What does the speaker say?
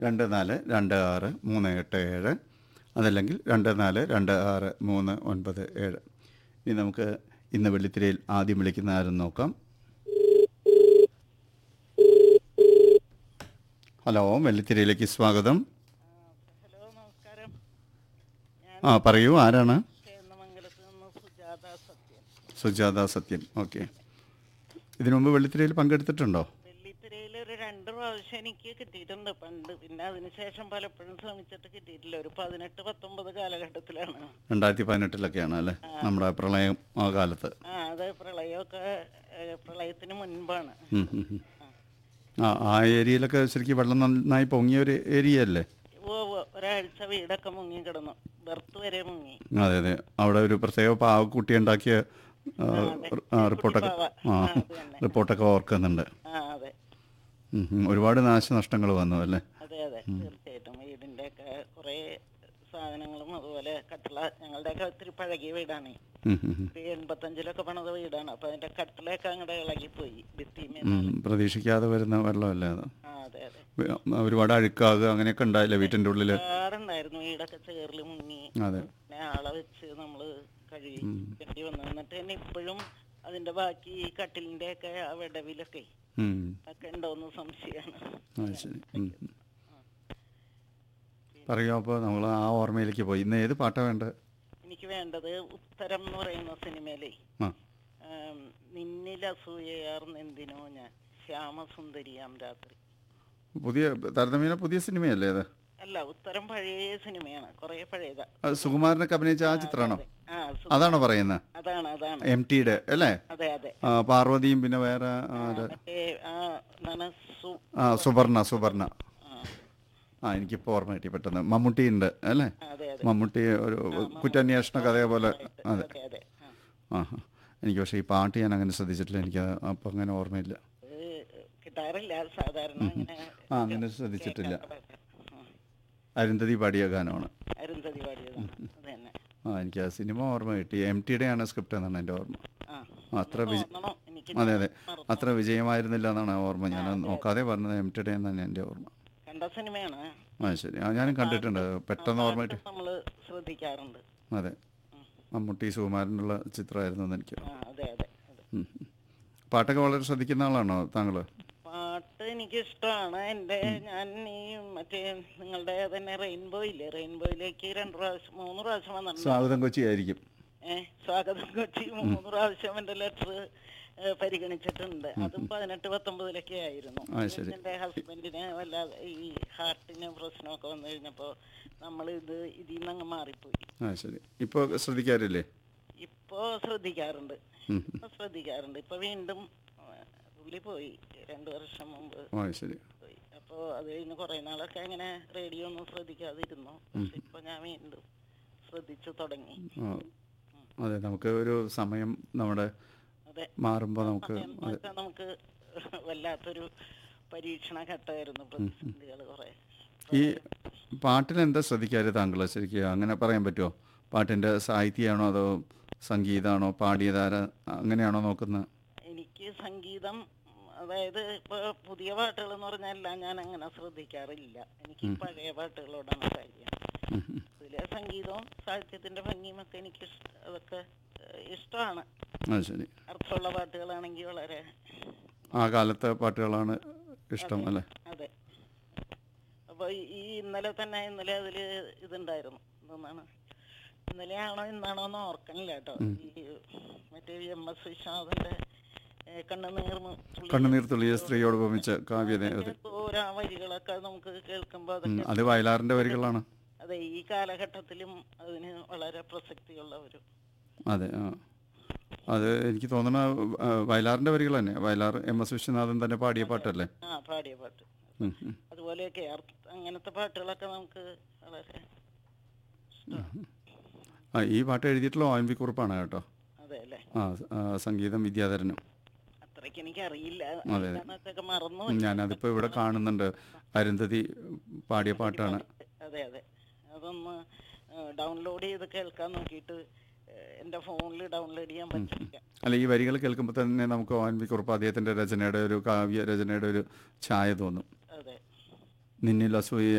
രണ്ട് നാല് രണ്ട് ആറ് മൂന്ന് എട്ട് ഏഴ് അതല്ലെങ്കിൽ രണ്ട് നാല് രണ്ട് ആറ് മൂന്ന് ഒൻപത് ഏഴ് ഇനി നമുക്ക് ഇന്ന് വെള്ളിത്തിരയിൽ ആദ്യം വിളിക്കുന്ന ആരെന്ന് നോക്കാം ഹലോ വെള്ളിത്തിരയിലേക്ക് സ്വാഗതം ഹലോ നമസ്കാരം ആ പറയൂ ആരാണ് ചേന്നമംഗലത്ത് നിന്ന് സുജാത സത്യൻ സുജാത സത്യൻ ഓക്കെ ഇതിനു മുമ്പ് വെള്ളിത്തിരയിൽ പങ്കെടുത്തിട്ടുണ്ടോ വെള്ളിത്തിരയിൽ ഒരു രണ്ട് പ്രാവശ്യം എനിക്ക് കിട്ടിയിട്ടുണ്ട് പണ്ട് പിന്നെ അതിനുശേഷം പലപ്പോഴും ശ്രമിച്ചിട്ട് കിട്ടിയിട്ടില്ല ഒരു പതിനെട്ട് പത്തൊമ്പത് കാലഘട്ടത്തിലാണ് രണ്ടായിരത്തി പതിനെട്ടിലൊക്കെയാണ് അല്ലേ നമ്മുടെ പ്രളയം ആ കാലത്ത് ആ അത് പ്രളയമൊക്കെ ഏഹ്, പ്രളയത്തിന് മുൻപാണ് ഉം, ഉം, ഉം. ആ ആ ഏരിയയിലൊക്കെ ശരിക്കും വെള്ളം നന്നായി പൊങ്ങിയ ഒരു ഏരിയ അല്ലേ ഓ ഓ, ഒരാഴ്ച വീടൊക്കെ മുങ്ങി കിടന്നു ബർത്ത് വരെ മുങ്ങി അതെ അതെ അവിടെ ഒരു പ്രത്യേക പാവക്കുട്ടി ഉണ്ടാക്കിയ ആ, ആ, റിപ്പോർട്ടൊക്കെ പാവ. ആ ആ, അത് തന്നെ. റിപ്പോർട്ടൊക്കെ ഓർക്കുന്നുണ്ട് ആ അതെ ഉം, ഉം. ഒരുപാട് നാശനഷ്ടങ്ങൾ വന്നു അല്ലേ അതെ അതെ തീർച്ചയായിട്ടും വീടിന്റെ ഒക്കെ കുറെ സാധനങ്ങളും അതുപോലെ കട്ടിള ഞങ്ങളുടെയൊക്കെ ഒത്തിരി പഴകിയ വീടാണ് ഉം, ഉം, ഉം. ഒരു എൺപത്തഞ്ചിലൊക്കെ പണിത വീടാണ് അപ്പൊ അതിന്റെ കട്ടിലൊക്കെ അങ്ങോട്ട് ഇളകിപ്പോയി ഭിത്തിമേ ഉം, പ്രതീക്ഷിക്കാതെ വരുന്ന വെള്ളമല്ലേ അത് ആ അതെ അതെ വ- ഒരുപാട് അഴുക്കാകുക അങ്ങനെയൊക്കെ ഉണ്ടായില്ലേ വീട്ടിൻ്റെ ഉള്ളിൽ കാറുണ്ടായിരുന്നു വീടൊക്കെ ചേറിൽ മുങ്ങി അതെ പിന്നെ ആളെ വെച്ച് നമ്മള് കഴിക്കേണ്ടി വന്നു എന്നിട്ട് തന്നെ ഇപ്പോഴും അതിന്റെ ബാക്കി ഈ കട്ടിലിന്റെ ഒക്കെ ആ വിടവിലൊക്കെ ഉം. ഒക്കെ ഉണ്ടോന്ന് സംശയമാണ് അത് ശരി ഉം, ഉം. പറയൂ അപ്പോൾ നമ്മൾ ആ ഓർമ്മയിലേക്ക് പോയി ഇന്ന് ഏത് പാട്ടാണ് വേണ്ടത് എനിക്ക് വേണ്ടത് ഉത്തരം എന്ന് പറയുന്ന സിനിമയിലേ ആ ആം, നിന്നിൽ അസൂയയാർന്നെന്തിനോ ഞാൻ ശ്യാമസുന്ദരിയാം രാത്രി പുതിയ താരതമ്യേന പുതിയ സിനിമയല്ലേ അത് അല്ല ഉത്തരം പഴയ സിനിമയാണ് കുറെ പഴയതാ അത് സുകുമാരനൊക്കെ അഭിനയിച്ച ആ ചിത്രമാണോ ആ സു- അതാണോ പറയുന്നത് അതാണ് അതാണ് എം ടിയുടെ അല്ലേ അതെ അതെ ആ, പാർവതിയും പിന്നെ വേറെ ആര്? മറ്റേ ആ എന്താണ് സു ആ സുവർണ സുവർണ ആ, ആ എനിക്കിപ്പോൾ ഓർമ്മ കിട്ടി പെട്ടെന്ന് മമ്മൂട്ടി ഉണ്ട് അല്ലേ അതെ അതെ മമ്മൂട്ടി ഒരു കുറ്റാന്വേഷണ കഥയെ പോലെ അതെ അതെ അതെ ആ. ആ ആ. എനിക്ക് പക്ഷേ ഈ പാട്ട് ഞാൻ അങ്ങനെ ശ്രദ്ധിച്ചിട്ടില്ല എനിക്ക് അപ്പം അങ്ങനെ ഓർമ്മയില്ല അത് കിട്ടാറില്ല സാധാരണ ഇങ്ങനെ ആ അങ്ങനെ ശ്രദ്ധിച്ചിട്ടില്ല കേൾക്കാറുണ്ട്. ആ, അരുന്ധതി പാടിയ ഗാനമാണ് അരുന്ധതി പാടിയതാണ് അത് തന്നെ ആ എനിക്ക് ആ സിനിമ ഓർമ്മ കിട്ടി എം ടിയുടെ ആണ് സ്ക്രിപ്റ്റ് എന്നാണ് എൻ്റെ ഓർമ്മ ആ ആ, അത്ര വിജ തോന്നണം എനിക്ക് അതെ അതെ അത്ര വിജയമായിരുന്നില്ല എന്നാണ് ആ ഓർമ്മ ഞാൻ നോക്കാതെ പറഞ്ഞത് എം ടിയുടെ എന്നാണ് എൻ്റെ ഓർമ്മ കണ്ട സിനിമയാണ് ആ ശരി ആ ഞാനും കണ്ടിട്ടുണ്ട് പെട്ടെന്ന് ഓർമ്മ കിട്ടി നമ്മള് ശ്രദ്ധിക്കാറുണ്ട് അതെ മമ്മൂട്ടി സുകുമാരനുള്ള ചിത്രമായിരുന്നു എന്ന് എനിക്ക് ആ അതെ അതെ അതെ ഉം. പാട്ടൊക്കെ വളരെ ശ്രദ്ധിക്കുന്ന ആളാണോ താങ്കൾ പാട്ട് എനിക്ക് ഇഷ്ടമാണ് എൻ്റെ ഞാൻ ഈ മറ്റേ നിങ്ങളുടെ തന്നെ റെയിൻബോ ഇല്ലേ റെയിൻബോയിലേക്ക് രണ്ട് പ്രാവശ്യം മൂന്ന് പ്രാവശ്യം വന്നിട്ടുണ്ട് സ്വാഗതം കൊച്ചി ആയിരിക്കും ഏ സ്വാഗതം കൊച്ചി മൂന്ന് പ്രാവശ്യം എൻ്റെ ലെറ്റർ പരിഗണിച്ചിട്ടുണ്ട് അതും പതിനെട്ട് പത്തൊമ്പതിലൊക്കെ ആയിരുന്നു ആ, ശരി. എൻ്റെ ഹസ്ബൻഡിന് വല്ലാതെ ഈ ഹാർട്ടിന് പ്രശ്നമൊക്കെ വന്നു കഴിഞ്ഞപ്പോൾ നമ്മൾ ഇത് ഇതിൽ നിന്ന് അങ്ങ് മാറിപ്പോയി ആ ശരി ഇപ്പോൾ ശ്രദ്ധിക്കാറില്ലേ ഇപ്പോ ശ്രദ്ധിക്കാറുണ്ട് ഉം. ഇപ്പൊ ശ്രദ്ധിക്കാറുണ്ട് ഇപ്പൊ വീണ്ടും ആ, പുള്ളി പോയി രണ്ടു വർഷം മുമ്പ് ആ ശരി പോയി അപ്പോ അത് കഴിഞ്ഞ് കുറെ നാളൊക്കെ അങ്ങനെ റേഡിയോ ഒന്നും ശ്രദ്ധിക്കാതിരുന്നു പക്ഷെ ഇപ്പൊ ഞാൻ വീണ്ടും ശ്രദ്ധിച്ചു തുടങ്ങി ആ അതെ നമുക്ക് ഒരു സമയം നമ്മുടെ അതെ മാറുമ്പോൾ നമുക്ക് എന്ന് വെച്ചാൽ നമുക്ക് വല്ലാത്തൊരു പരീക്ഷണ ഘട്ടമായിരുന്നു പ്രതിസന്ധികൾ കുറെ ഈ പാട്ടിൽ എന്താ ശ്രദ്ധിക്കാറ് താങ്കൾ ശരിക്കും അങ്ങനെ പറയാൻ പറ്റുമോ പാട്ടിൻ്റെ സാഹിത്യമാണോ അതോ സംഗീതമാണോ പാടിയതാര അങ്ങനെയാണോ നോക്കുന്നത് എനിക്ക് സംഗീതം അതായത് ഇപ്പൊ പുതിയ പാട്ടുകൾ എന്ന് പറഞ്ഞാൽ എല്ലാം ഞാൻ അങ്ങനെ ശ്രദ്ധിക്കാറില്ല എനിക്ക് ഈ പഴയ പാട്ടുകളോടാണ് കാര്യം ഇതിലെ സംഗീതവും സാഹിത്യത്തിന്റെ ഭംഗിയും ഒക്കെ എനിക്ക് ഇഷ്ട- അതൊക്കെ ഏഹ്, ഇഷ്ടമാണ് ആ ശരി അർത്ഥമുള്ള പാട്ടുകളാണെങ്കിൽ വളരെ ആ കാലത്തെ പാട്ടുകളാണ് ഇഷ്ടം അല്ലേ അതെ അപ്പൊ ഈ- ഈ ഇന്നലെ തന്നെ ഇന്നലെ അതില് ഇതുണ്ടായിരുന്നു എന്താണ് ഇന്നലെയാണോ ഇന്നാണോ എന്ന് ഓർക്കണില്ല കേട്ടോ ഈ മറ്റേ എം എസ് വിശ്വനാഥന്റെ ഏഹ്, കണ്ണുനീർന്ന് തുള്ളി കണ്ണുനീർ തുള്ളിയ സ്ത്രീയോട് ഉപമിച്ച കാവ്യത അതെ ഓരോ വരികളൊക്കെ നമുക്ക് കേൾക്കുമ്പോൾ ഉം, അതൊക്കെ അത് വയലാറിൻ്റെ വരികളാണ് അതെ ഈ കാലഘട്ടത്തിലും അതിന് വളരെ പ്രസക്തിയുള്ള ഒരു അതെ ആ അത് എനിക്ക് തോന്നുന്ന ആ, വയലാറിൻ്റെ വരികൾ തന്നെ വയലാർ എം എസ് വിശ്വനാഥൻ തന്നെ പാടിയ പാട്ടല്ലേ ആ പാടിയ പാട്ട് ഉം, ഉം. അതുപോലെയൊക്കെ അർത്ഥ- അങ്ങനത്തെ പാട്ടുകളൊക്കെ നമുക്ക് വളരെ ഇഷ്ടമാണ് ആ ഈ പാട്ട് എഴുതിയിട്ടുള്ള ഒ എൻ വി കുറിപ്പാണ് കേട്ടോ അതെ അല്ലേ ആ ആ, സംഗീതം വിദ്യാധരനും അത്രയ്ക്ക് എനിക്ക് അറിയില്ല അതെ. എന്നൊക്കെ മറന്നു ഞാനതിപ്പോൾ ഇവിടെ കാണുന്നുണ്ട് അരുന്ധതി പാടിയ പാട്ടാണ് അതെ അതെ അതൊന്ന് ഡൗൺലോഡ് ചെയ്ത് കേൾക്കാൻ നോക്കിയിട്ട് ഏഹ്, എൻ്റെ ഫോണിൽ ഡൗൺലോഡ് ചെയ്യാൻ പറ്റില്ല അല്ല ഈ വരികൾ കേൾക്കുമ്പോൾ തന്നെ നമുക്ക് ഒ എൻ വി കുറിപ്പ് അദ്ദേഹത്തിൻ്റെ രചനയുടെ ഒരു കാവ്യ രചനയുടെ ഒരു ഛായ തോന്നും അതെ നിന്നിൽ അസൂയ